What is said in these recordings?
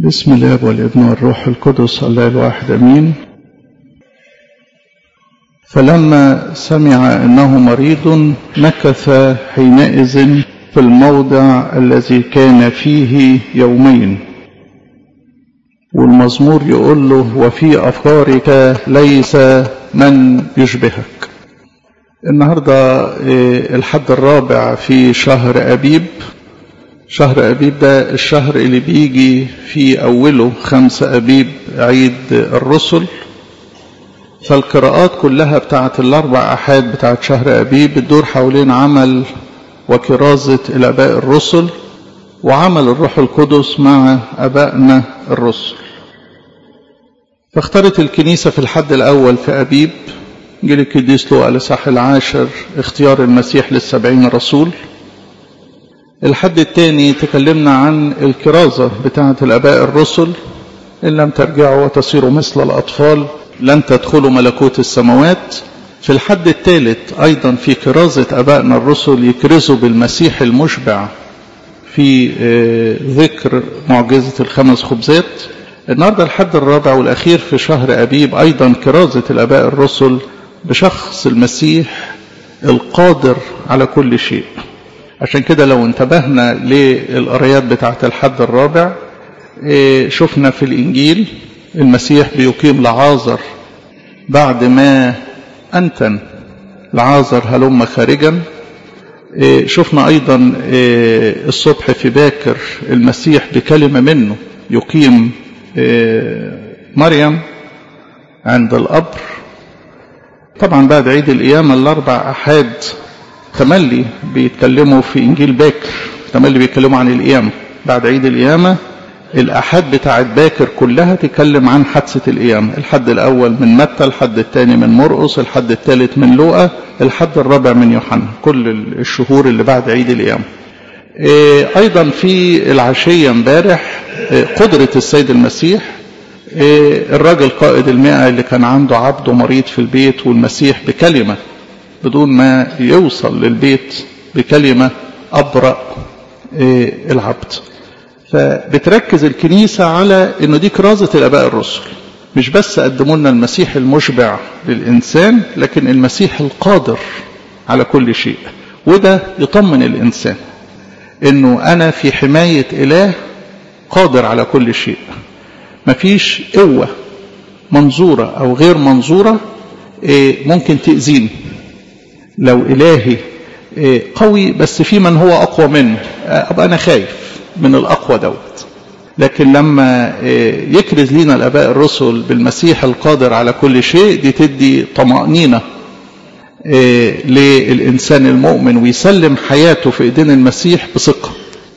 بسم الله والابن والروح القدس الله الواحد امين فلما سمع انه مريض مكث حينئذ في الموضع الذي كان فيه يومين والمزمور يقول له وفي افكارك ليس من يشبهك النهارده الحد الرابع في شهر ابيب شهر أبيب ده الشهر اللي بيجي في أوله خمسة أبيب عيد الرسل فالقراءات كلها بتاعت الأربع أحاد بتاعت شهر أبيب بتدور حوالين عمل وكرازة الآباء الرسل وعمل الروح القدس مع أبائنا الرسل فاختارت الكنيسة في الحد الأول في أبيب جيل القديس لوقا الإصحاح العاشر اختيار المسيح للسبعين رسول الحد الثاني تكلمنا عن الكرازة بتاعة الأباء الرسل إن لم ترجعوا وتصيروا مثل الأطفال لن تدخلوا ملكوت السماوات في الحد الثالث أيضا في كرازة أبائنا الرسل يكرزوا بالمسيح المشبع في ذكر معجزة الخمس خبزات النهاردة الحد الرابع والأخير في شهر أبيب أيضا كرازة الأباء الرسل بشخص المسيح القادر على كل شيء عشان كده لو انتبهنا للقرايات بتاعة الحد الرابع شفنا في الإنجيل المسيح بيقيم لعازر بعد ما أنتن لعازر هلم خارجا شفنا أيضا الصبح في باكر المسيح بكلمة منه يقيم مريم عند القبر طبعا بعد عيد القيامة الأربع أحاد تملي بيتكلموا في إنجيل باكر تملي بيتكلموا عن القيامة بعد عيد القيامة الأحاد بتاعت باكر كلها تتكلم عن حادثة القيامة الحد الأول من متى الحد الثاني من مرقس الحد الثالث من لوقا الحد الرابع من يوحنا كل الشهور اللي بعد عيد القيامة أيضا في العشية امبارح قدرة السيد المسيح الراجل قائد المئة اللي كان عنده عبده مريض في البيت والمسيح بكلمة بدون ما يوصل للبيت بكلمة أبرأ العبد فبتركز الكنيسة على أنه دي كرازة الأباء الرسل مش بس قدموا لنا المسيح المشبع للإنسان لكن المسيح القادر على كل شيء وده يطمن الإنسان أنه أنا في حماية إله قادر على كل شيء مفيش قوة منظورة أو غير منظورة ممكن تأذيني لو إلهي قوي بس في من هو أقوى منه أبقى أنا خايف من الأقوى دوت لكن لما يكرز لنا الأباء الرسل بالمسيح القادر على كل شيء دي تدي طمأنينة للإنسان المؤمن ويسلم حياته في إيدين المسيح بثقة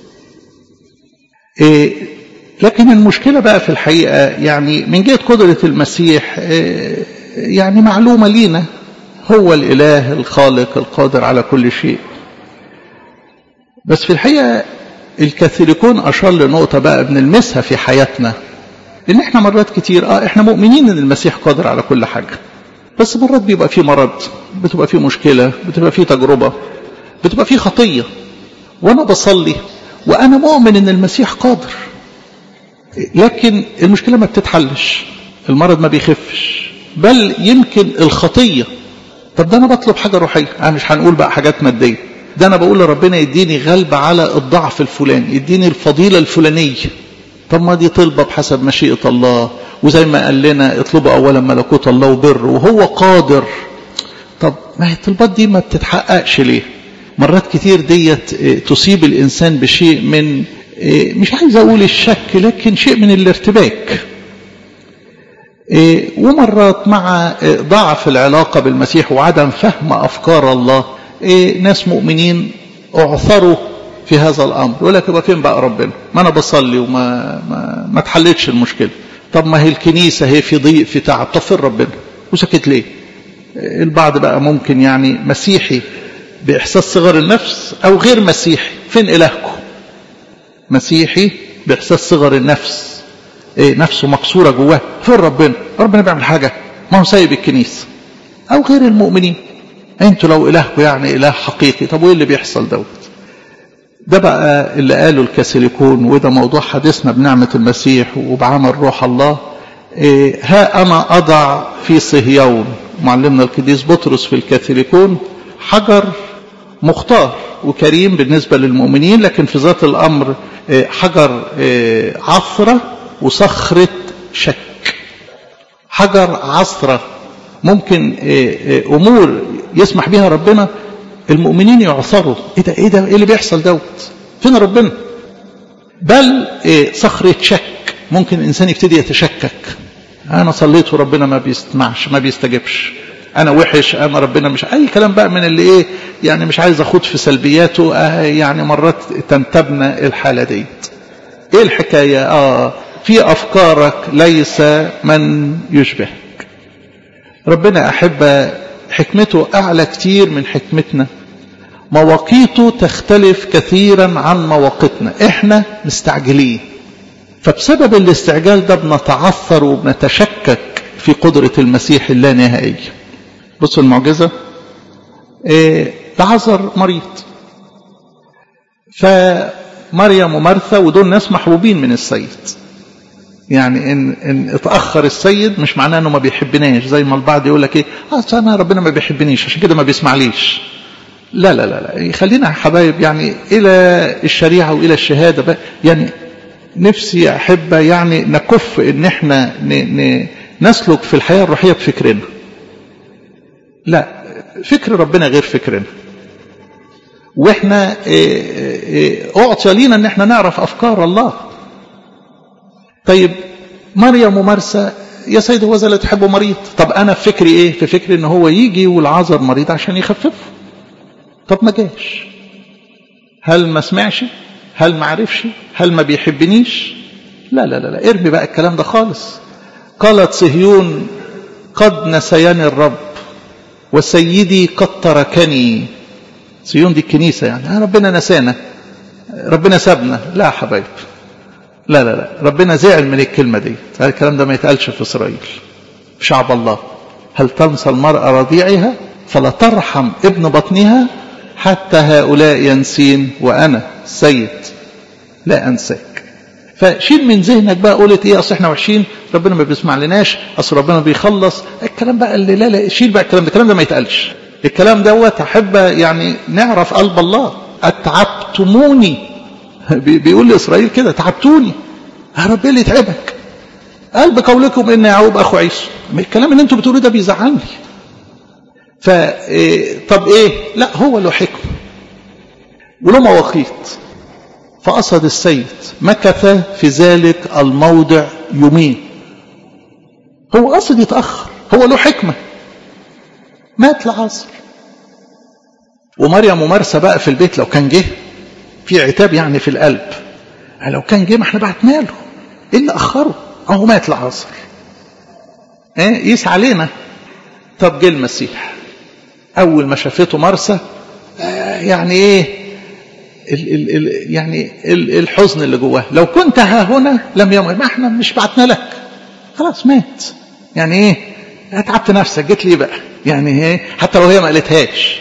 لكن المشكلة بقى في الحقيقة يعني من جهة قدرة المسيح يعني معلومة لينا هو الإله الخالق القادر على كل شيء بس في الحقيقة الكاثوليكون أشار لنقطة بقى بنلمسها في حياتنا إن إحنا مرات كتير آه إحنا مؤمنين إن المسيح قادر على كل حاجة بس مرات بيبقى فيه مرض بتبقى فيه مشكلة بتبقى فيه تجربة بتبقى فيه خطية وأنا بصلي وأنا مؤمن إن المسيح قادر لكن المشكلة ما بتتحلش المرض ما بيخفش بل يمكن الخطية طب ده انا بطلب حاجه روحيه انا مش هنقول بقى حاجات ماديه ده انا بقول لربنا يديني غلبة على الضعف الفلاني يديني الفضيله الفلانيه طب ما دي طلبه بحسب مشيئه الله وزي ما قال لنا اطلبوا اولا ملكوت الله وبر وهو قادر طب ما هي الطلبات دي ما بتتحققش ليه مرات كتير ديت تصيب الانسان بشيء من مش عايز اقول الشك لكن شيء من الارتباك ومرات مع ضعف العلاقة بالمسيح وعدم فهم أفكار الله ناس مؤمنين اعثروا في هذا الأمر يقول لك يبقى فين بقى ربنا ما أنا بصلي وما ما, ما تحلتش المشكلة طب ما هي الكنيسة هي في ضيق في تعب طب فين ربنا وسكت ليه البعض بقى ممكن يعني مسيحي بإحساس صغر النفس أو غير مسيحي فين إلهكم مسيحي بإحساس صغر النفس إيه نفسه مكسوره جواه فين ربنا ربنا بيعمل حاجه ما هو سايب الكنيسه او غير المؤمنين انتوا لو الهكم يعني اله حقيقي طب وايه اللي بيحصل دوت ده بقى اللي قاله الكاثوليكون وده موضوع حديثنا بنعمة المسيح وبعمل روح الله إيه ها أنا أضع في صهيون معلمنا القديس بطرس في الكاثوليكون حجر مختار وكريم بالنسبة للمؤمنين لكن في ذات الأمر إيه حجر إيه عثرة وصخرة شك حجر عثرة ممكن أمور يسمح بها ربنا المؤمنين يعثروا ايه ده ايه ده ايه اللي بيحصل دوت فين ربنا بل إيه صخرة شك ممكن الانسان يبتدي يتشكك انا صليت وربنا ما بيسمعش ما بيستجبش انا وحش انا ربنا مش اي كلام بقى من اللي ايه يعني مش عايز اخوض في سلبياته آه يعني مرات تنتبنا الحالة ديت ايه الحكاية اه في افكارك ليس من يشبهك ربنا احب حكمته أعلى كتير من حكمتنا مواقيته تختلف كثيرا عن مواقيتنا احنا مستعجلين فبسبب الاستعجال ده بنتعثر وبنتشكك في قدرة المسيح اللانهائية بصوا المعجزة إيه لعذر مريض فمريم ومرثا ودول ناس محبوبين من السيد يعني ان ان اتاخر السيد مش معناه انه ما بيحبناش زي ما البعض يقول لك ايه اصل انا ربنا ما بيحبنيش عشان كده ما بيسمعليش لا لا لا لا خلينا حبايب يعني الى الشريعه والى الشهاده بقى يعني نفسي احب يعني نكف ان احنا ن ن نسلك في الحياه الروحيه بفكرنا لا فكر ربنا غير فكرنا واحنا اعطي لينا ان احنا نعرف افكار الله طيب مريم ومرسى يا سيد هو اللي تحبه مريض طب انا في فكري ايه في فكري ان هو يجي والعذر مريض عشان يخففه طب ما جاش هل ما سمعش هل ما عرفش هل ما بيحبنيش لا لا لا لا ارمي بقى الكلام ده خالص قالت صهيون قد نسياني الرب وسيدي قد تركني صهيون دي الكنيسة يعني ربنا نسانا ربنا سابنا لا يا حبايب لا لا لا ربنا زعل من الكلمة دي هذا الكلام ده ما يتقالش في إسرائيل في شعب الله هل تنسى المرأة رضيعها فلا ترحم ابن بطنها حتى هؤلاء ينسين وأنا سيد لا أنساك فشيل من ذهنك بقى قولت ايه اصل احنا وحشين ربنا ما بيسمع لناش اصل ربنا بيخلص الكلام بقى اللي لا لا شيل بقى الكلام ده الكلام ده ما يتقالش الكلام دوت احب يعني نعرف قلب الله اتعبتموني بيقول لإسرائيل كده تعبتوني يا رب اللي يتعبك قال بقولكم ان يعقوب اخو عيسو الكلام اللي انتوا بتقولوه ده بيزعلني ف طب ايه لا هو له حكمه وله مواقيت فقصد السيد مكث في ذلك الموضع يومين هو قصد يتاخر هو له حكمه مات العصر ومريم ومرسى بقى في البيت لو كان جه في عتاب يعني في القلب لو كان جه ما احنا بعتنا له ايه اللي اخره اهو مات العصر ايه يقيس علينا طب جه المسيح اول ما شافته مرسى آه يعني ايه ال ال ال يعني ال الحزن اللي جواه لو كنت ها هنا لم يمر ما احنا مش بعتنا لك خلاص مات يعني ايه اتعبت نفسك جيت لي بقى يعني ايه حتى لو هي ما قالتهاش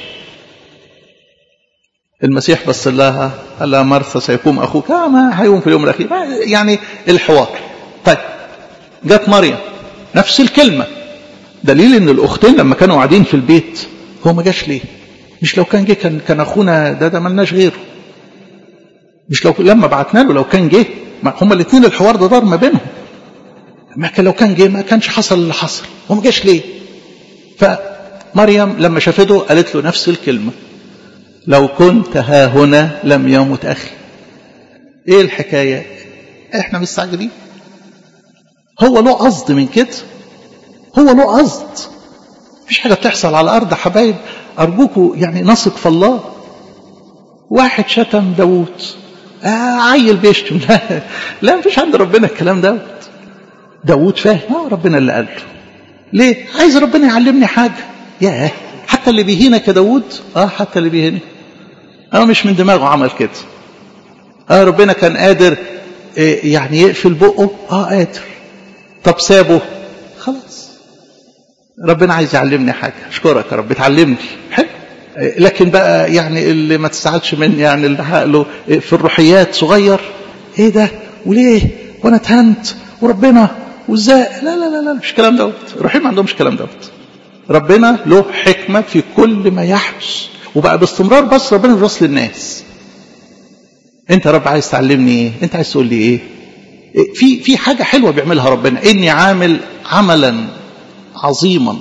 المسيح بص لها قال لها مرثا سيقوم اخوك آه ما هيقوم في اليوم الاخير يعني الحوار طيب جت مريم نفس الكلمه دليل ان الاختين لما كانوا قاعدين في البيت هو ما جاش ليه مش لو كان جه كان كان اخونا ده ده ملناش غيره مش لو لما بعتنا له لو كان جه هما الاثنين الحوار ده دار ما بينهم ما كان لو كان جه ما كانش حصل اللي حصل هو ما جاش ليه فمريم لما شافته قالت له نفس الكلمه لو كنت ها هنا لم يمت أخي إيه الحكاية إحنا مستعجلين هو له قصد من كده هو له قصد مفيش حاجة بتحصل على الأرض حبايب أرجوكوا يعني نثق في الله واحد شتم داوود آه عيل بيشتم لا لا مفيش عند ربنا الكلام دوت داوود فاهم اه ربنا اللي قال له ليه عايز ربنا يعلمني حاجة ياه حتى اللي بيهينك يا داوود اه حتى اللي بيهينك اه مش من دماغه عمل كده اه ربنا كان قادر إيه يعني يقفل بقه اه قادر طب سابه خلاص ربنا عايز يعلمني حاجة اشكرك يا رب تعلمني حلو لكن بقى يعني اللي ما تستعجلش مني يعني اللي عقله في الروحيات صغير ايه ده وليه وانا اتهنت وربنا وازاي لا لا لا لا مش الكلام دوت الروحيين ما عندهمش الكلام دوت ربنا له حكمه في كل ما يحدث وبقى باستمرار بس ربنا بيوصل للناس انت يا رب عايز تعلمني ايه انت عايز تقول لي ايه في في حاجه حلوه بيعملها ربنا اني عامل عملا عظيما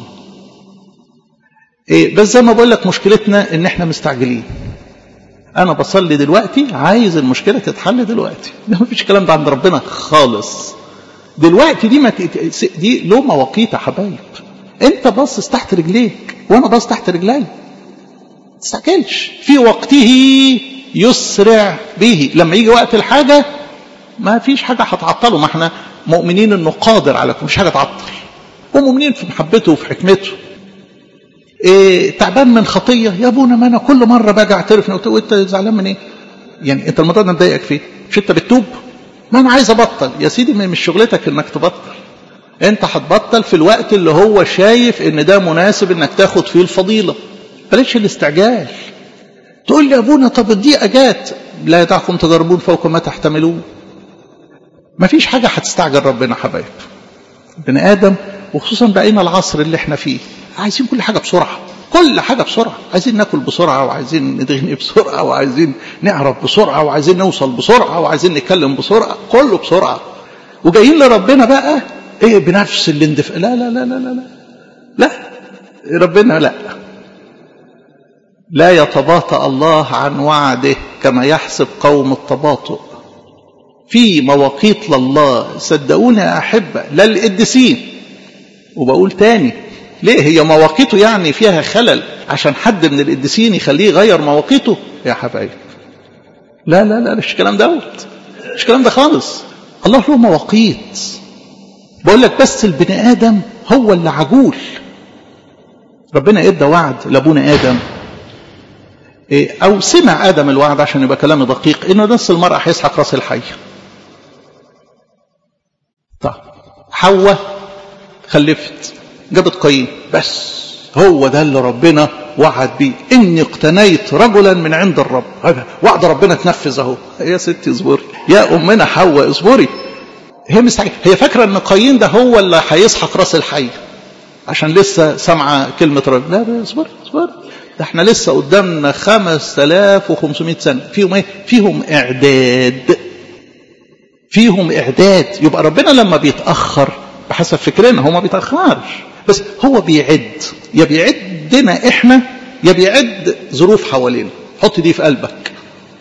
إيه بس زي ما بقول لك مشكلتنا ان احنا مستعجلين انا بصلي دلوقتي عايز المشكله تتحل دلوقتي ده مفيش الكلام ده عند ربنا خالص دلوقتي دي ما ت... دي له مواقيت يا حبايب انت باصص تحت رجليك وانا باصص تحت رجلي تستعجلش في وقته يسرع به لما يجي وقت الحاجه ما فيش حاجه هتعطله ما احنا مؤمنين انه قادر على كل مش حاجه تعطل ومؤمنين في محبته وفي حكمته إيه تعبان من خطيه يا ابونا ما انا كل مره باجي اعترف وانت زعلان من ايه؟ يعني انت الموضوع ده مضايقك فيه؟ مش انت بتتوب؟ ما انا عايز ابطل يا سيدي مش شغلتك انك تبطل انت هتبطل في الوقت اللي هو شايف ان ده مناسب انك تاخد فيه الفضيله بلاش الاستعجال تقول لي يا ابونا طب الدقيقه جات لا يدعكم تجربون فوق ما تحتملون ما فيش حاجه هتستعجل ربنا حبايب بني ادم وخصوصا بقينا العصر اللي احنا فيه عايزين كل حاجه بسرعه كل حاجه بسرعه عايزين ناكل بسرعه وعايزين ندغني بسرعه وعايزين نعرف بسرعه وعايزين نوصل بسرعه وعايزين نتكلم بسرعه كله بسرعه وجايين لربنا بقى ايه بنفس الاندفاع لا لا لا لا لا لا لا ربنا لا لا يتباطأ الله عن وعده كما يحسب قوم التباطؤ في مواقيت لله صدقوني يا أحبة لا القديسين وبقول تاني ليه هي مواقيته يعني فيها خلل عشان حد من القديسين يخليه يغير مواقيته يا حبايب لا لا لا مش الكلام دوت مش الكلام ده خالص الله له مواقيت بقول لك بس البني ادم هو اللي عجول ربنا ادى وعد لابونا ادم او سمع ادم الوعد عشان يبقى كلامي دقيق انه نص المراه هيسحق راس الحي طيب حواء خلفت جابت قايين بس هو ده اللي ربنا وعد بيه اني اقتنيت رجلا من عند الرب وعد ربنا تنفذ اهو يا ستي اصبري يا امنا حواء اصبري هي مستعجله هي فاكره ان قايين ده هو اللي هيسحق راس الحي عشان لسه سامعه كلمه رب لا اصبري اصبري ده احنا لسه قدامنا 5500 سنه فيهم ايه فيهم اعداد فيهم اعداد يبقى ربنا لما بيتاخر بحسب فكرنا هو ما بيتاخرش بس هو بيعد يا بيعدنا احنا يا بيعد ظروف حوالينا حط دي في قلبك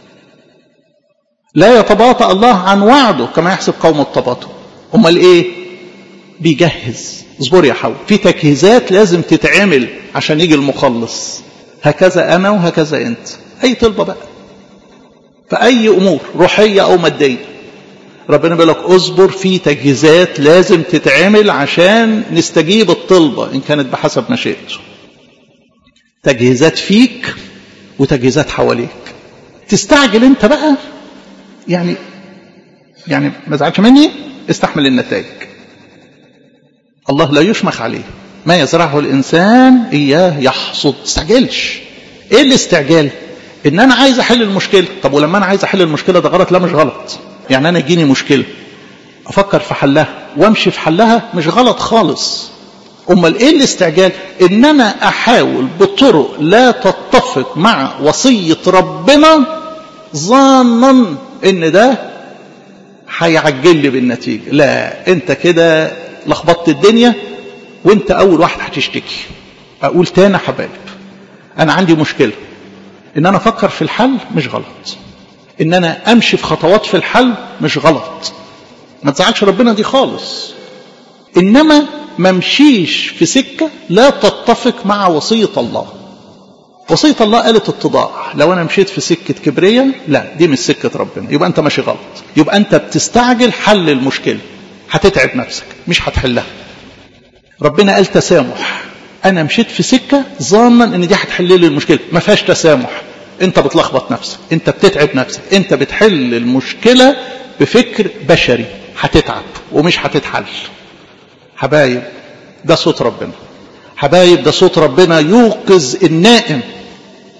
لا يتباطأ الله عن وعده كما يحسب قوم التباطؤ امال ايه بيجهز اصبر يا حول في تجهيزات لازم تتعمل عشان يجي المخلص هكذا انا وهكذا انت اي طلبه بقى فاي امور روحيه او ماديه ربنا بيقول لك اصبر في تجهيزات لازم تتعمل عشان نستجيب الطلبه ان كانت بحسب مشيئته تجهيزات فيك وتجهيزات حواليك تستعجل انت بقى يعني يعني ما تزعلش مني استحمل النتائج الله لا يشمخ عليه ما يزرعه الانسان اياه يحصد تستعجلش ايه الاستعجال ان انا عايز احل المشكله طب ولما انا عايز احل المشكله ده غلط لا مش غلط يعني انا يجيني مشكله افكر في حلها وامشي في حلها مش غلط خالص امال ايه الاستعجال ان انا احاول بطرق لا تتفق مع وصيه ربنا ظانا ان ده هيعجل لي بالنتيجه لا انت كده لخبطت الدنيا وانت اول واحد هتشتكي اقول تاني يا حبايب انا عندي مشكله ان انا افكر في الحل مش غلط ان انا امشي في خطوات في الحل مش غلط ما تزعلش ربنا دي خالص انما ما امشيش في سكه لا تتفق مع وصيه الله وصيه الله قالت اتضاع لو انا مشيت في سكه كبريه لا دي مش سكه ربنا يبقى انت ماشي غلط يبقى انت بتستعجل حل المشكله هتتعب نفسك مش هتحلها ربنا قال تسامح انا مشيت في سكه ظانا ان دي هتحل لي المشكله ما فيهاش تسامح انت بتلخبط نفسك انت بتتعب نفسك انت بتحل المشكله بفكر بشري هتتعب ومش هتتحل حبايب ده صوت ربنا حبايب ده صوت ربنا يوقظ النائم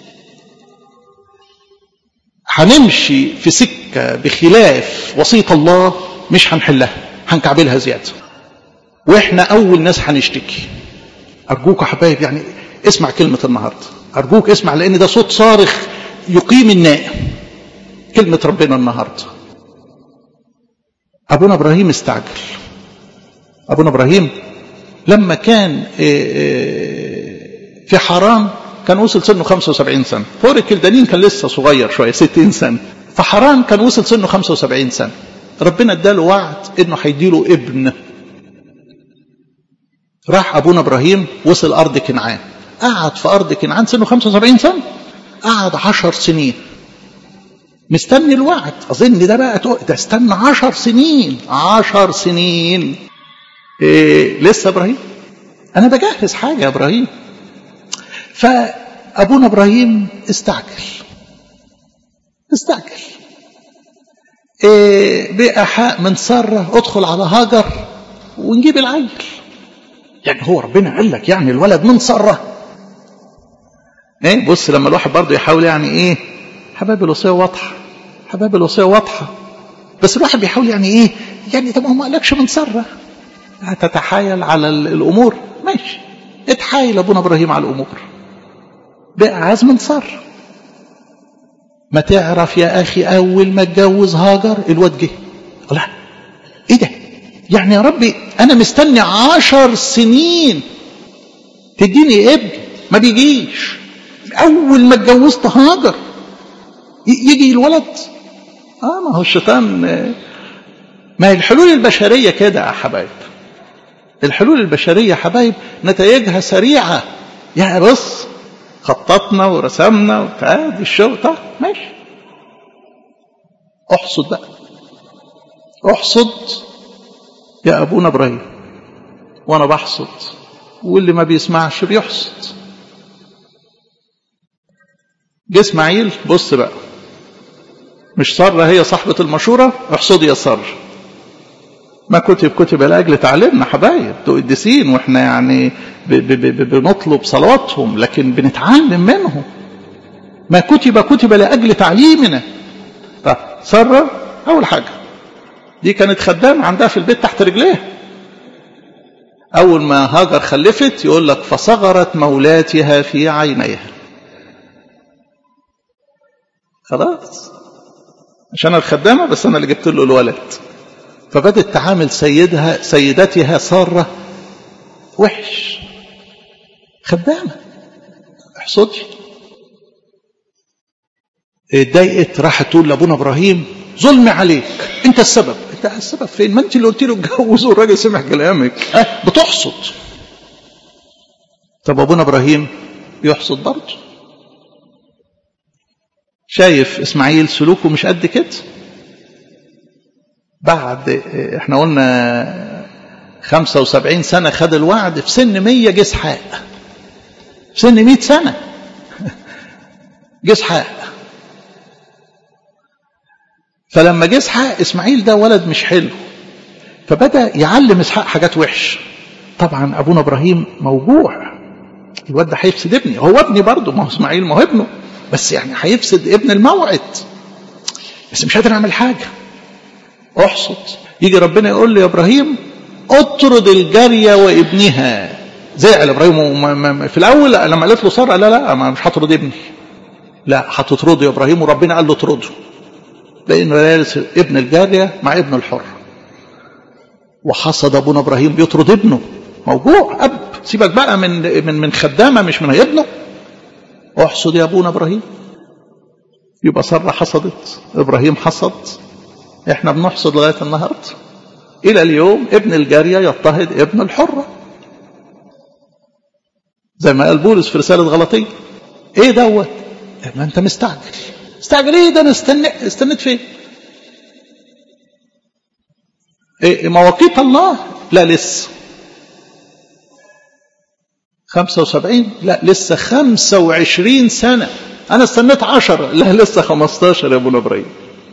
هنمشي في سكة بخلاف وصية الله مش هنحلها هنكعبلها زيادة واحنا اول ناس هنشتكي ارجوك يا حبايب يعني اسمع كلمة النهاردة ارجوك اسمع لان ده صوت صارخ يقيم النائم كلمة ربنا النهاردة ابونا ابراهيم استعجل ابونا ابراهيم لما كان في حران كان وصل سنه 75 سنة فور الكلدانين كان لسه صغير شوية 60 سنة فحران كان وصل سنه 75 سنة ربنا اداله وعد انه هيديله ابن راح ابونا ابراهيم وصل ارض كنعان قعد في ارض كنعان سنه 75 سنة قعد 10 سنين مستني الوعد اظن ده بقى ده استنى 10 سنين 10 سنين إيه لسه ابراهيم انا بجهز حاجه يا ابراهيم فابونا ابراهيم استعجل استعجل إيه بإيحاء من سارة ادخل على هاجر ونجيب العيل يعني هو ربنا قال لك يعني الولد من سارة ايه بص لما الواحد برضه يحاول يعني ايه حبايب الوصية واضحة حبايب الوصية واضحة بس الواحد بيحاول يعني ايه يعني طب هو ما قالكش من سارة هتتحايل على الامور ماشي اتحايل ابونا ابراهيم على الامور بقى عايز من سارة ما تعرف يا اخي اول ما اتجوز هاجر الواد جه لا ايه ده يعني يا ربي انا مستني عشر سنين تديني ابن ما بيجيش اول ما اتجوزت هاجر يجي الولد اه ما هو الشيطان ما هي الحلول البشريه كده يا حبايب الحلول البشريه يا حبايب نتائجها سريعه يا بص خططنا ورسمنا وادي الشغل طب ماشي احصد بقى احصد يا ابونا ابراهيم وانا بحصد واللي ما بيسمعش بيحصد جه اسماعيل بص بقى مش سارة هي صاحبة المشورة احصدي يا سارة ما كتب كتب لأجل تعليمنا حبايب قديسين واحنا يعني بنطلب صلواتهم لكن بنتعلم منهم ما كتب كتب لأجل تعليمنا سارة أول حاجة دي كانت خدامة عندها في البيت تحت رجليها أول ما هاجر خلفت يقول لك فصغرت مولاتها في عينيها خلاص عشان الخدامة بس أنا اللي جبت له الولد فبدت تعامل سيدها سيدتها سارة وحش خدامة احصدي اتضايقت راحت تقول لابونا ابراهيم ظلم عليك انت السبب انت السبب فين ما انت اللي قلت له اتجوز والراجل سمع كلامك اه بتحصد طب ابونا ابراهيم يحصد برضه شايف اسماعيل سلوكه مش قد كده بعد احنا قلنا 75 سنة خد الوعد في سن 100 جه اسحاق في سن 100 سنة جه اسحاق فلما جه اسحاق اسماعيل ده ولد مش حلو فبدا يعلم اسحاق حاجات وحش طبعا ابونا ابراهيم موجوع الواد ده هيفسد ابني هو ابني برضه ما هو اسماعيل ما هو ابنه بس يعني هيفسد ابن الموعد بس مش قادر اعمل حاجه احصد يجي ربنا يقول لي يا ابراهيم اطرد الجاريه وابنها زعل ابراهيم في الاول لما قالت له ساره لا لا ما مش هطرد ابني لا هتطرده يا ابراهيم وربنا قال له اطرده لانه يرث ابن الجاريه مع ابن الحر وحصد ابونا ابراهيم بيطرد ابنه موجوع اب سيبك بقى من من من خدامه مش من ابنه احصد يا ابونا ابراهيم يبقى ساره حصدت ابراهيم حصد احنا بنحصد لغايه النهارده الى اليوم ابن الجاريه يضطهد ابن الحره زي ما قال بولس في رساله غلطيه ايه دوت ما انت مستعجل استعجل ايه ده انا استنى استنيت فين إيه مواقيت الله لا لسه 75 لا لسه 25 سنة أنا استنيت 10 لا لسه 15 يا أبو إبراهيم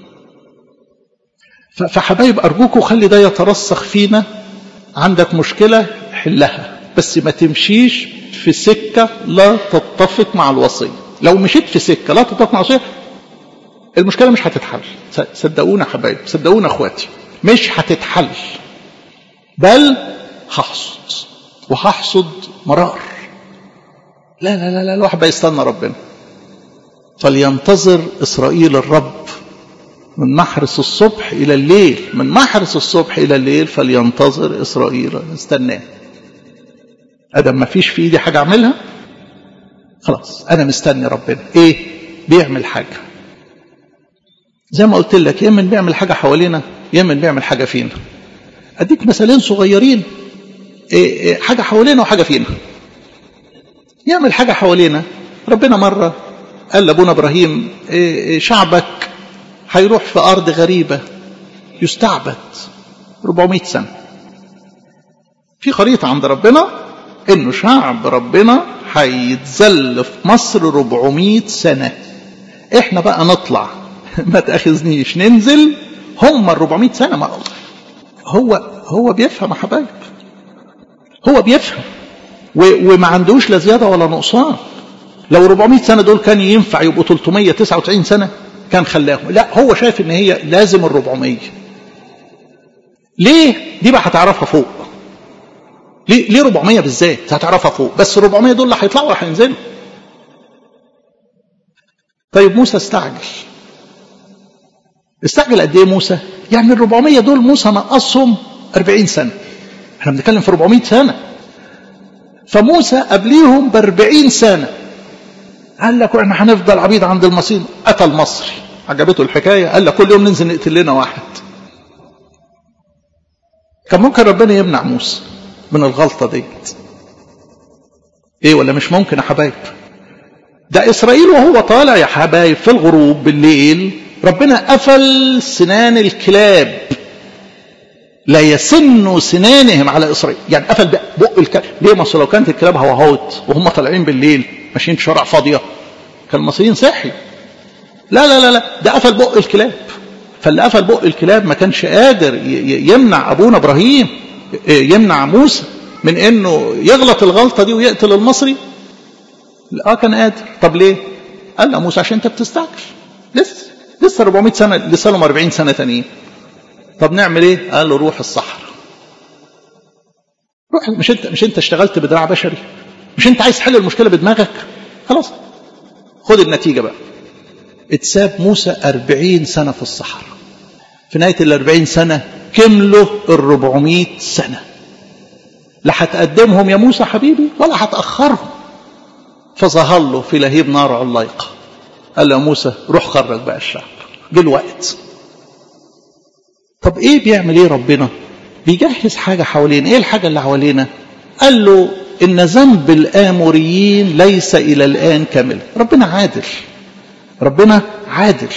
فحبايب أرجوكوا خلي ده يترسخ فينا عندك مشكلة حلها بس ما تمشيش في سكة لا تتفق مع الوصية لو مشيت في سكة لا تتفق مع الوصية المشكله مش هتتحل صدقونا حبايب صدقونا اخواتي مش هتتحل بل هحصد وهحصد مرار لا لا لا لا الواحد بيستنى ربنا فلينتظر اسرائيل الرب من محرس الصبح الى الليل من محرس الصبح الى الليل فلينتظر اسرائيل استناه ادم ما فيش في ايدي حاجه اعملها خلاص انا مستني ربنا ايه بيعمل حاجه زي ما قلت لك يا اما بيعمل حاجه حوالينا يا اما بيعمل حاجه فينا اديك مثالين صغيرين إيه إيه حاجه حوالينا وحاجه فينا يعمل حاجه حوالينا ربنا مره قال لابونا ابراهيم إيه شعبك هيروح في ارض غريبه يستعبد 400 سنه في خريطه عند ربنا انه شعب ربنا هيتذل في مصر 400 سنه احنا بقى نطلع ما تاخذنيش ننزل هم ال 400 سنه ما هو هو بيفهم يا حبايب هو بيفهم وما عندوش لا زياده ولا نقصان لو 400 سنه دول كان ينفع يبقوا 399 سنه كان خلاهم لا هو شايف ان هي لازم ال 400 ليه دي بقى هتعرفها فوق ليه ليه 400 بالذات هتعرفها فوق بس ال 400 دول اللي هيطلعوا هينزلوا طيب موسى استعجل استعجل قد ايه موسى يعني ال 400 دول موسى نقصهم 40 سنه احنا بنتكلم في 400 سنه فموسى قبليهم ب 40 سنه قال لك احنا هنفضل عبيد عند المصير قتل مصري عجبته الحكايه قال لك كل يوم ننزل نقتل لنا واحد كان ممكن ربنا يمنع موسى من الغلطه ديت ايه ولا مش ممكن يا حبايب ده اسرائيل وهو طالع يا حبايب في الغروب بالليل ربنا قفل سنان الكلاب لا يسن سنانهم على اسرائيل يعني قفل بق الكلاب ليه ما لو كانت الكلاب هوهوت وهم طالعين بالليل ماشيين في شارع فاضيه كان المصريين صحي لا لا لا لا ده قفل بق الكلاب فاللي قفل بق الكلاب ما كانش قادر يمنع ابونا ابراهيم يمنع موسى من انه يغلط الغلطه دي ويقتل المصري اه كان قادر طب ليه قال له موسى عشان انت بتستعجل لسه لسه 400 سنه لسه لهم 40 سنه تانيين طب نعمل ايه قال له روح الصحراء روح مش انت مش انت اشتغلت بدراع بشري مش انت عايز تحل المشكله بدماغك خلاص خد النتيجه بقى اتساب موسى أربعين سنة في الصحراء في نهاية الأربعين سنة كملوا الربعمائة سنة لا هتقدمهم يا موسى حبيبي ولا هتأخرهم فظهر له في لهيب نار علايقة قال له يا موسى روح خرج بقى الشعب جه الوقت طب ايه بيعمل ايه ربنا بيجهز حاجة حوالين ايه الحاجة اللي حوالينا قال له ان ذنب الاموريين ليس الى الان كامل ربنا عادل ربنا عادل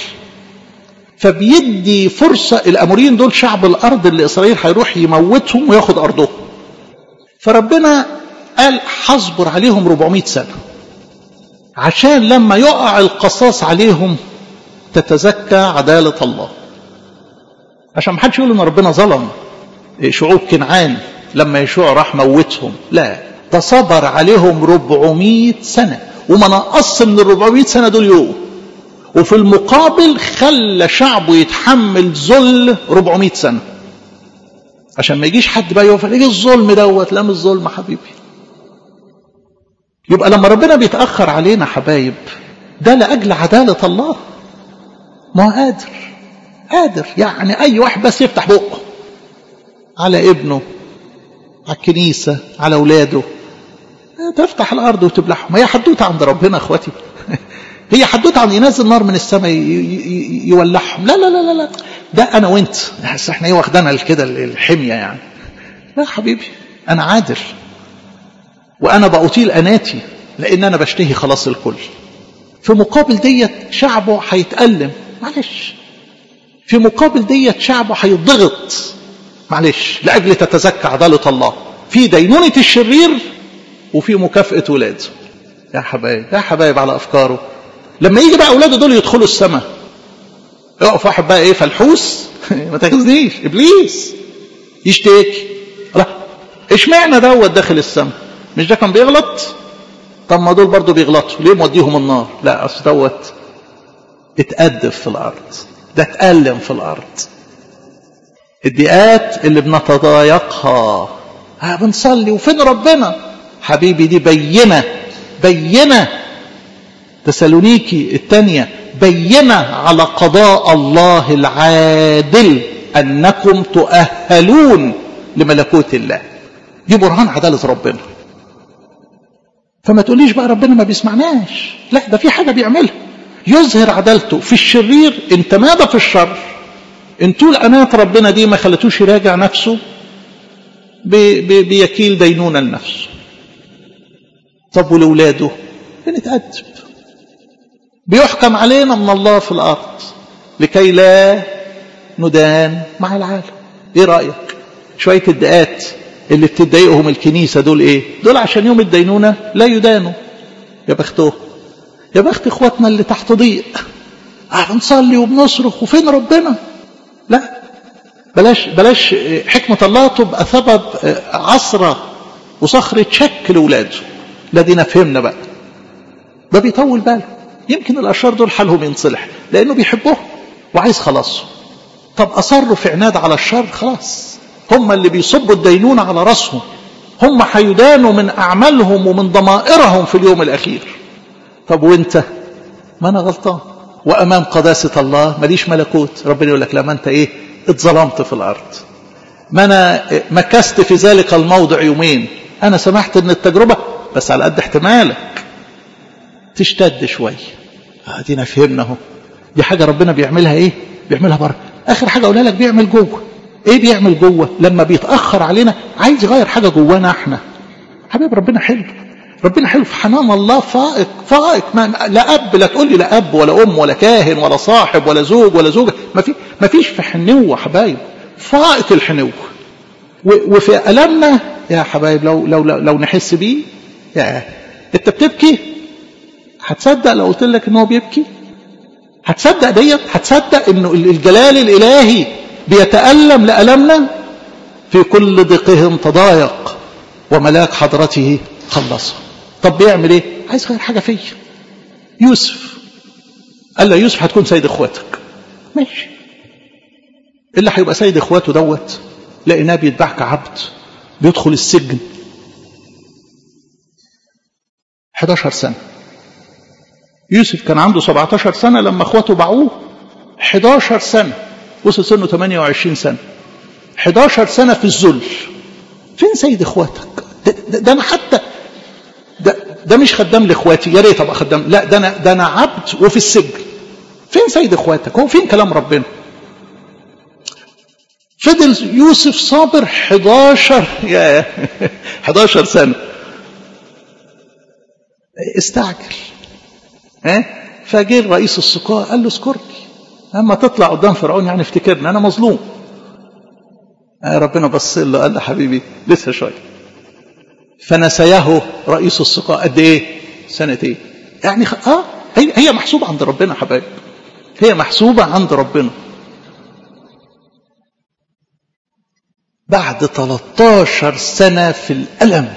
فبيدي فرصة الأموريين دول شعب الأرض اللي إسرائيل هيروح يموتهم وياخد أرضهم فربنا قال هصبر عليهم 400 سنة عشان لما يقع القصاص عليهم تتزكى عدالة الله عشان محدش يقول ان ربنا ظلم شعوب كنعان لما يشوع راح موتهم لا ده صبر عليهم 400 سنة وما نقص من ال 400 سنة دول يوم وفي المقابل خلى شعبه يتحمل ذل 400 سنة عشان ما يجيش حد بقى يقف ايه الظلم دوت لا مش ظلم حبيبي يبقى لما ربنا بيتأخر علينا حبايب ده لأجل عدالة الله ما هو قادر قادر يعني أي واحد بس يفتح بقه على ابنه على الكنيسة على أولاده تفتح الأرض وتبلعهم هي حدوتة عند ربنا أخواتي هي حدوتة عن ينزل نار من السماء يولعهم لا لا لا لا لا ده أنا وأنت بس احنا ايه واخدانا كده الحمية يعني لا حبيبي أنا عادل وأنا بأطيل أناتي لأن أنا بشتهي خلاص الكل في مقابل ديت شعبه هيتألم معلش في مقابل ديت شعبه هيضغط معلش لأجل تتزكى عدالة الله في دينونة الشرير وفي مكافأة ولاده يا حبايب يا حبايب على أفكاره لما يجي بقى أولاده دول يدخلوا السماء يقف واحد بقى إيه فلحوس ما تاخذنيش إبليس يشتكي لا اشمعنى دوت داخل السماء مش ده كان بيغلط طب ما دول برضه بيغلطوا ليه موديهم النار لا اصل دوت اتأدب في الأرض ده اتألم في الأرض الضيقات اللي بنتضايقها ها بنصلي وفين ربنا حبيبي دي بينة بينة تسالونيكي الثانية بينة على قضاء الله العادل أنكم تؤهلون لملكوت الله دي برهان عدالة ربنا فما تقوليش بقى ربنا ما بيسمعناش لا ده في حاجة بيعملها يظهر عدالته في الشرير ان تمادى في الشر ان طول أنات ربنا دي ما خلتوش يراجع نفسه بي بي بيكيل دينونة لنفسه طب ولولاده بنتأدب بيحكم علينا من الله في الأرض لكي لا ندان مع العالم ايه رأيك شوية الدقات اللي بتضايقهم الكنيسة دول ايه دول عشان يوم الدينونة لا يدانوا يا بختهم يا بخت اخواتنا اللي تحت ضيق بنصلي وبنصرخ وفين ربنا لا بلاش بلاش حكمة الله تبقى سبب عصرة وصخرة شك لولاده الذين فهمنا بقى ده بيطول باله يمكن الأشرار دول حالهم ينصلح لأنه بيحبهم وعايز خلاصه طب أصروا في عناد على الشر خلاص هم اللي بيصبوا الدينونة على راسهم هم هيدانوا من أعمالهم ومن ضمائرهم في اليوم الأخير طب وانت ما أنا غلطان وأمام قداسة الله ماليش ملكوت ربنا يقول لك لما أنت إيه اتظلمت في الأرض ما أنا مكست في ذلك الموضع يومين أنا سمحت أن التجربة بس على قد احتمالك تشتد شوية ادينا فهمنا اهو دي حاجة ربنا بيعملها ايه بيعملها بره اخر حاجة اقولها لك بيعمل جوه ايه بيعمل جوه لما بيتأخر علينا عايز يغير حاجة جوانا احنا حبيب ربنا حلو ربنا حلو في حنان الله فائق فائق ما لا اب لا تقول لي لا اب ولا ام ولا كاهن ولا صاحب ولا زوج ولا زوجه ما في ما فيش في حنوه حبايب فائق الحنوه وفي ألمنا يا حبايب لو لو لو, لو نحس بيه يا انت بتبكي هتصدق لو قلت لك ان هو بيبكي هتصدق ديت هتصدق انه الجلال الالهي بيتألم لألمنا في كل ضيقهم تضايق وملاك حضرته خلصه طب بيعمل ايه عايز غير حاجة فيا يوسف قال له يوسف هتكون سيد اخواتك ماشي اللي هيبقى سيد اخواته دوت لقيناه بيتباع كعبد بيدخل السجن 11 سنة يوسف كان عنده 17 سنة لما اخواته باعوه 11 سنة وصل سنه 28 سنة 11 سنة في الذل فين سيد اخواتك ده, ده, ده انا حتى ده, ده مش خدام لاخواتي يا ريت ابقى خدام لا ده انا ده انا عبد وفي السجن فين سيد اخواتك هو فين كلام ربنا فضل يوسف صابر 11 يا 11 سنة استعجل ها فجه رئيس السقاء قال له اذكرني اما تطلع قدام فرعون يعني افتكرني انا مظلوم آه ربنا بص له قال له حبيبي لسه شويه فنسيه رئيس السقاء قد ايه سنتين يعني خ... اه هي هي محسوبه عند ربنا حبايب هي محسوبه عند ربنا بعد 13 سنة في الألم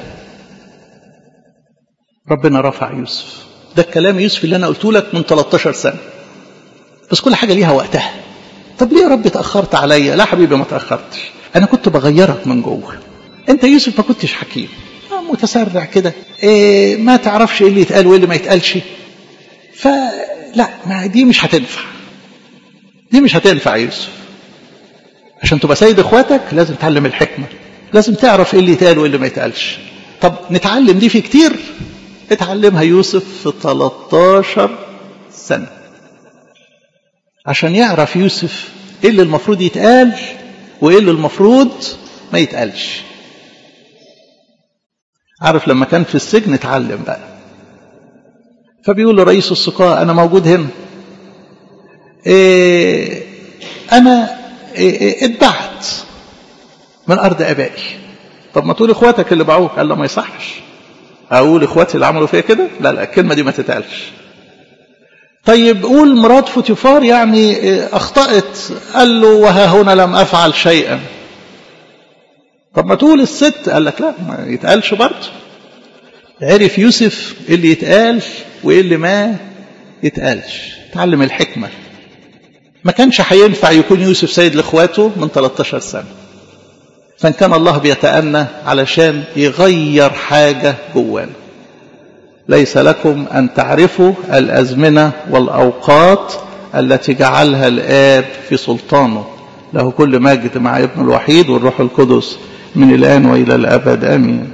ربنا رفع يوسف ده الكلام يوسف اللي أنا قلته لك من 13 سنة بس كل حاجة ليها وقتها طب ليه يا رب تأخرت عليا لا حبيبي ما تأخرتش أنا كنت بغيرك من جوه أنت يوسف ما كنتش حكيم متسرع كده إيه ما تعرفش ايه اللي يتقال وايه اللي ما يتقالش فلا ما دي مش هتنفع دي مش هتنفع يوسف عشان تبقى سيد اخواتك لازم تعلم الحكمة لازم تعرف ايه اللي يتقال وايه اللي ما يتقالش طب نتعلم دي في كتير اتعلمها يوسف في 13 سنة عشان يعرف يوسف ايه اللي المفروض يتقال وايه اللي المفروض ما يتقالش عارف لما كان في السجن اتعلم بقى فبيقول لرئيس السقاء انا موجود هنا إيه انا إيه اتبعت من ارض ابائي طب ما تقول اخواتك اللي باعوك قال له ما يصحش اقول اخواتي اللي عملوا فيا كده لا لا الكلمه دي ما تتقالش طيب قول مرات فوتيفار يعني اخطأت قال له وها هنا لم افعل شيئا طب ما تقول الست قال لك لا ما يتقالش برضه عرف يوسف ايه اللي يتقال وايه اللي ما يتقالش تعلم الحكمة ما كانش هينفع يكون يوسف سيد لاخواته من 13 سنة فان كان الله بيتأنى علشان يغير حاجة جوانا ليس لكم أن تعرفوا الأزمنة والأوقات التي جعلها الآب في سلطانه له كل مجد مع ابن الوحيد والروح القدس من الآن وإلى الأبد آمين